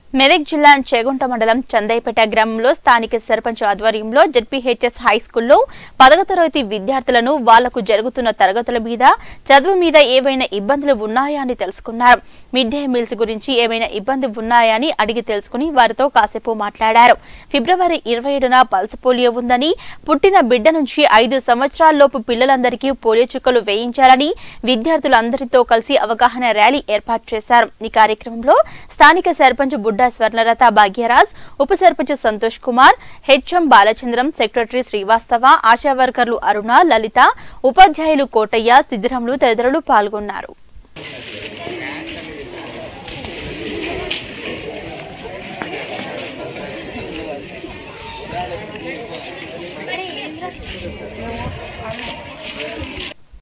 మెదక్ జిల్లా చేగుంట మండలం చందైపేట గ్రామంలో స్థానిక సర్పంచ్ ఆధ్వర్యంలో జెడ్పీహెచ్ఎస్ హై స్కూల్లో పదవ తరగతి విద్యార్థులను వాళ్లకు జరుగుతున్న తరగతుల మీద చదువు మీద ఏవైనా ఇబ్బందులు ఉన్నాయా అని తెలుసుకున్నారు మిడ్ డే మీల్స్ గురించి ఏమైనా ఇబ్బంది ఉన్నాయా అని అడిగి తెలుసుకుని వారితో కాసేపు మాట్లాడారు ఫిబ్రవరి ఇరవై ఏడున పల్స్ పోలియో ఉందని పుట్టిన బిడ్డ నుంచి ఐదు సంవత్సరాల్లోపు పిల్లలందరికీ పోలియో చుక్కలు వేయించాలని విద్యార్థులందరితో కలిసి అవగాహన ర్యాలీ ఏర్పాటు చేశారు ఈ కార్యక్రమంలో స్థానిక సర్పంచ్ బుడ్డా స్వర్ణలత భాగ్యరాజ్ ఉప సర్పంచ్ సంతోష్ కుమార్ హెచ్ఎం బాలచంద్రం సెక్రటరీ శ్రీవాస్తవ ఆశా వర్కర్లు అరుణ లలిత ఉపాధ్యాయులు కోటయ్య సిద్ధిరాములు తదితరులు పాల్గొన్నారు